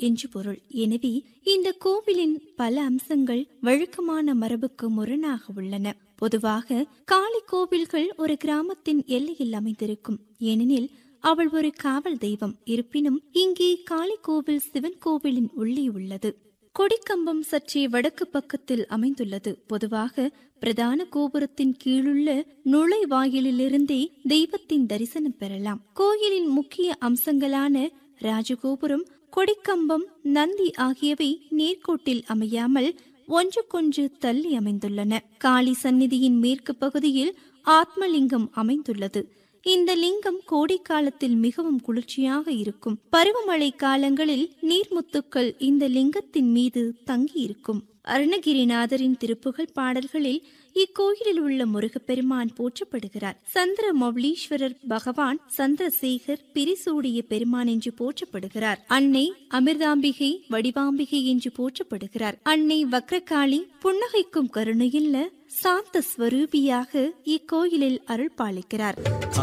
என்று பொருள் எனவே இந்த கோவிலின் பல அம்சங்கள் வழக்கமான மரபுக்கு முரணாக உள்ளன பொதுவாக காளி கோவில்கள் ஒரு கிராமத்தின் எல்லையில் அமைந்திருக்கும் ஏனெனில் அவள் ஒரு காவல் தெய்வம் இருப்பினும் இங்கே காளி கோவில் சிவன் கோவிலின் உள்ளே உள்ளது கொடிக்கம்பம் சற்றே வடக்கு பக்கத்தில் அமைந்துள்ளது பொதுவாக பிரதான கோபுரத்தின் கீழுள்ள நுழைவாயிலிருந்தே தெய்வத்தின் தரிசனம் பெறலாம் கோயிலின் முக்கிய அம்சங்களான ராஜகோபுரம் கொடிக்கம்பம் நந்தி ஆகியவை நேர்கோட்டில் அமையாமல் ஒன்றுக்கொன்று தள்ளி அமைந்துள்ளன காளி சந்நிதியின் மேற்கு பகுதியில் ஆத்மலிங்கம் அமைந்துள்ளது இந்த லிங்கம் கோடை காலத்தில் மிகவும் குளிர்ச்சியாக இருக்கும் பருவமழை காலங்களில் நீர்முத்துக்கள் இந்த லிங்கத்தின் மீது தங்கியிருக்கும் அருணகிரிநாதரின் திருப்புகழ் பாடல்களில் இக்கோயிலில் உள்ள முருகப்பெருமான் போற்றப்படுகிறார் சந்திர மௌலீஸ்வரர் பகவான் சந்திரசேகர் பிரிசூடிய பெருமான் என்று போற்றப்படுகிறார் அன்னை அமிர்தாம்பிகை வடிவாம்பிகை என்று போற்றப்படுகிறார் அன்னை வக்ரகாளி புன்னகைக்கும் கருணையுள்ள சாந்த ஸ்வரூபியாக இக்கோயிலில் அருள் பாலிக்கிறார்